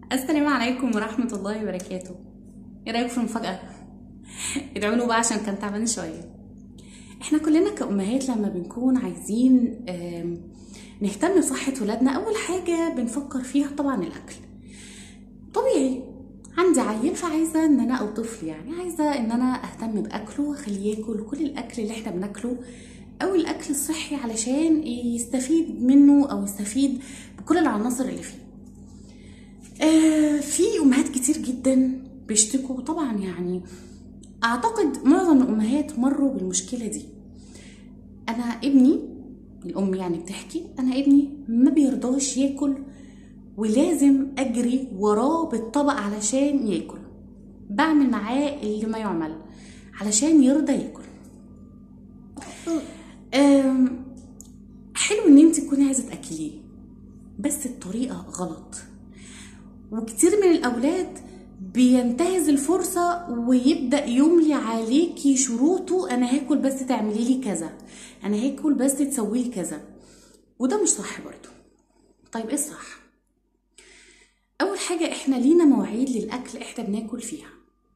السلام عليكم ورحمة الله وبركاته ايه رأيكم في المفاجأة؟ ادعوا له بقى عشان كان تعبان شوية احنا كلنا كأمهات لما بنكون عايزين آم، نهتم بصحة ولادنا أول حاجة بنفكر فيها طبعا الأكل طبيعي عندي عيل فعايزة ان انا او طفل يعني عايزة ان انا اهتم باكله واخليه ياكل كل الاكل اللي احنا بناكله او الاكل الصحي علشان يستفيد منه او يستفيد بكل العناصر اللي فيه آه في امهات كتير جدا بيشتكوا طبعا يعني اعتقد معظم الامهات مروا بالمشكله دي انا ابني الام يعني بتحكي انا ابني ما بيرضاش ياكل ولازم اجري وراه بالطبق علشان ياكل بعمل معاه اللي ما يعمل علشان يرضى ياكل آم، حلو ان انت تكوني عايزه تاكليه بس الطريقه غلط وكتير من الاولاد بينتهز الفرصة ويبدأ يملي عليكي شروطه أنا هاكل بس تعملي لي كذا أنا هاكل بس تسوي لي كذا وده مش صح برضو طيب ايه الصح؟ أول حاجة إحنا لينا مواعيد للأكل إحنا بناكل فيها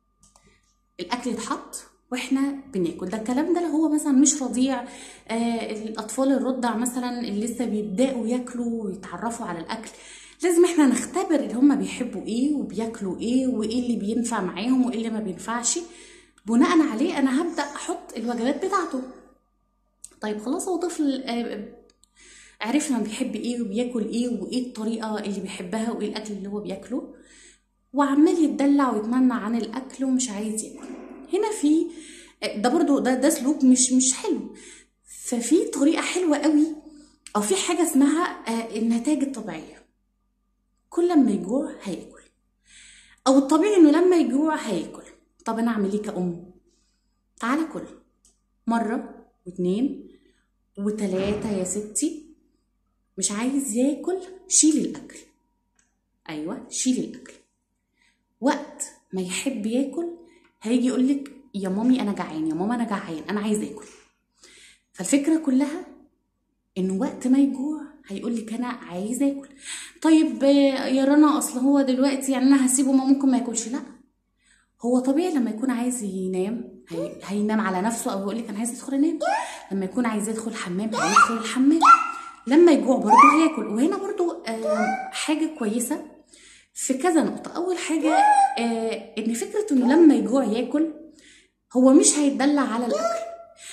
الأكل يتحط واحنا بناكل ده الكلام ده اللي هو مثلا مش رضيع آه الاطفال الرضع مثلا اللي لسه بيبداوا ياكلوا ويتعرفوا على الاكل لازم احنا نختبر اللي هم بيحبوا ايه وبياكلوا ايه وايه اللي بينفع معاهم وايه اللي ما بينفعش بناء عليه انا هبدا احط الوجبات بتاعته طيب خلاص هو طفل آه، عرفنا بيحب ايه وبياكل ايه وايه الطريقه اللي بيحبها وايه الاكل اللي هو بياكله وعمال يتدلع ويتمنع عن الاكل ومش عايز ياكل هنا في ده برضو ده ده سلوك مش مش حلو ففي طريقه حلوه قوي او في حاجه اسمها آه، النتائج الطبيعيه كل لما يجوع هياكل او الطبيعي انه لما يجوع هياكل طب انا اعمل ايه كأم تعالى كل مره واتنين وتلاتة يا ستي مش عايز ياكل شيل الاكل ايوه شيل الاكل وقت ما يحب ياكل هيجي يقولك يا مامي انا جعان يا ماما انا جعان انا عايز اكل فالفكره كلها انه وقت ما يجوع هيقول لك انا عايز اكل طيب آه، يا رنا اصل هو دلوقتي يعني انا هسيبه ما ممكن ما ياكلش لا هو طبيعي لما يكون عايز ينام هي... هينام على نفسه او يقول لك انا عايز ادخل انام لما يكون عايز يدخل الحمام هيدخل الحمام لما يجوع برضه هياكل وهنا برضه آه حاجه كويسه في كذا نقطه اول حاجه آه ان فكره انه لما يجوع ياكل هو مش هيتدلع على الاكل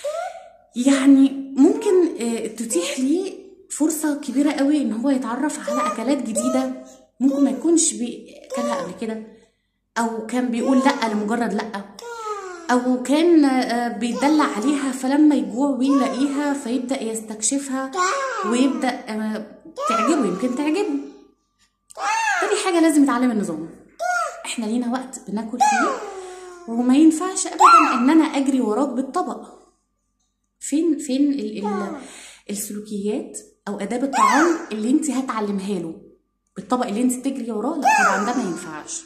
يعني ممكن آه، تتيح ليه فرصة كبيرة قوي ان هو يتعرف على اكلات جديدة ممكن ما يكونش بياكلها قبل كده او كان بيقول لا لمجرد لا او كان آه، بيدلع عليها فلما يجوع ويلاقيها فيبدأ يستكشفها ويبدأ آه، تعجبه يمكن تعجبه تاني حاجة لازم يتعلم النظام احنا لينا وقت بناكل فيه وما ينفعش ابدا ان انا اجري وراك بالطبق فين فين ال ال السلوكيات او اداب الطعام اللي انت هتعلمها له بالطبق اللي انت تجري وراه لا طبعا ده ما ينفعش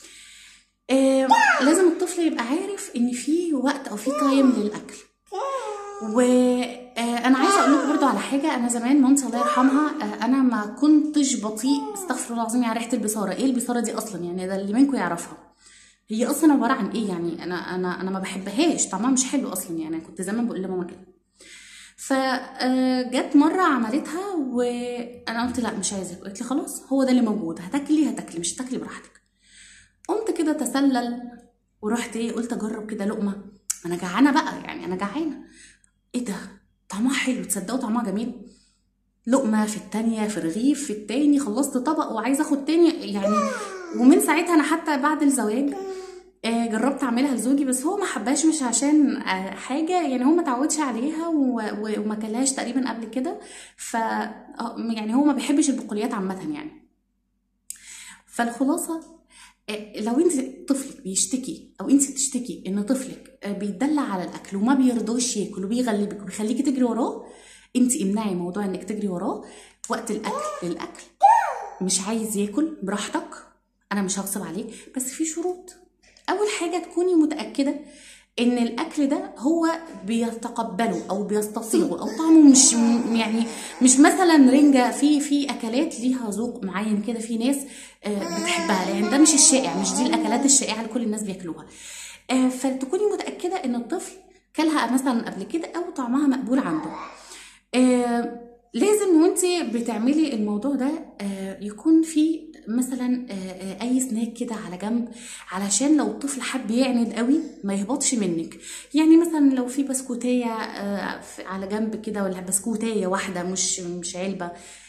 آه لازم الطفل يبقى عارف ان في وقت او في تايم للاكل وانا عايزه اقول لكم برضو على حاجه انا زمان مامتي الله يرحمها آه، انا ما كنتش بطيء استغفر الله العظيم يعني ريحه البصاره ايه البصاره ددي اصلا يعني ده اللي منكم يعرفها هي اصلا عباره عن ايه يعني انا انا انا ما بحبهاش طعمها مش حلو اصلا يعني أنا كنت زمان بقول لماما كده فجت مرة عملتها وأنا قلت لا مش عايزة قلت لي خلاص هو ده اللي موجود هتاكلي هتاكلي مش هتاكلي براحتك قمت كده تسلل ورحت ايه قلت اجرب كده لقمة ما انا جعانة بقى يعني انا جعانة ايه ده طعمها حلو تصدقوا طعمها جميل لقمة في التانية في رغيف في التاني خلصت طبق وعايزة اخد تاني يعني ومن ساعتها انا حتى بعد الزواج آه، جربت اعملها لزوجي بس هو ما حبهاش مش عشان آه، حاجه يعني هو ما تعودش عليها و- و- وما كلهاش تقريبا قبل كده ف آه، يعني هو ما بيحبش البقوليات عامه يعني فالخلاصه آه، لو انت طفلك بيشتكي او انت بتشتكي ان طفلك آه، بيتدلع على الاكل وما بيرضاش ياكل وبيغلبك وبيخليكي تجري وراه انت امنعي موضوع انك تجري وراه وقت الاكل للاكل مش عايز ياكل براحتك انا مش هغصب عليه بس في شروط اول حاجه تكوني متاكده ان الاكل ده هو بيتقبله او بيستصيغه او طعمه مش م- يعني مش مثلا رنجه في في اكلات ليها ذوق معين كده في ناس آه، بتحبها يعني ده مش الشائع مش دي الاكلات الشائعه اللي كل الناس بياكلوها آه، فتكوني متاكده ان الطفل كلها مثلا قبل كده او طعمها مقبول عنده آه، لازم وانت بتعملي الموضوع ده آه، يكون في مثلا آه، آه، اي سناك كده على جنب علشان لو الطفل حب يعند قوي ما يهبطش منك يعني مثلا لو في بسكوتيه آه، في- على جنب كده ولا بسكوتيه واحده مش مش علبه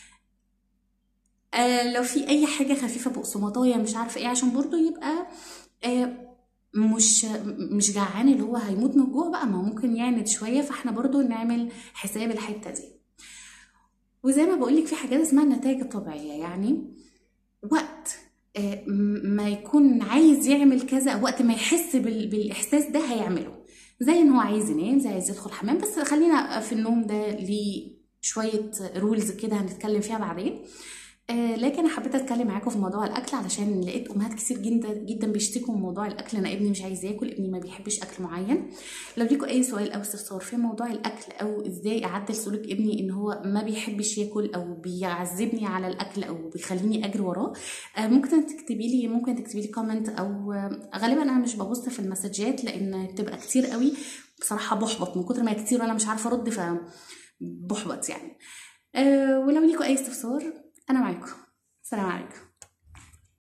آه، لو في اي حاجه خفيفه بقسماطايه مش عارفه ايه عشان برضو يبقى آه، مش مش جعان اللي هو هيموت من الجوع بقى ما هو ممكن يعند شويه فاحنا برضو نعمل حساب الحته دي وزي ما بقولك في حاجات اسمها النتائج الطبيعيه يعني وقت آه، م- ما يكون عايز يعمل كذا وقت ما يحس بال- بالاحساس ده هيعمله زي ان هو عايز ينام زي عايز يدخل حمام بس خلينا في النوم ده ليه شويه رولز كده هنتكلم فيها بعدين آه لكن انا حبيت اتكلم معاكم في موضوع الاكل علشان لقيت امهات كتير جدا جدا بيشتكوا من موضوع الاكل انا ابني مش عايز ياكل ابني ما بيحبش اكل معين لو ليكوا اي سؤال او استفسار في موضوع الاكل او ازاي اعدل سلوك ابني ان هو ما بيحبش ياكل او بيعذبني على الاكل او بيخليني اجري وراه آه ممكن تكتبي لي ممكن تكتبي لي كومنت او آه غالبا انا مش ببص في المسجات لان بتبقى كتير قوي بصراحه بحبط من كتر ما هي كتير وانا مش عارفه ارد ف بحبط يعني أه ولو ليكوا اي استفسار انا معاكم السلام عليكم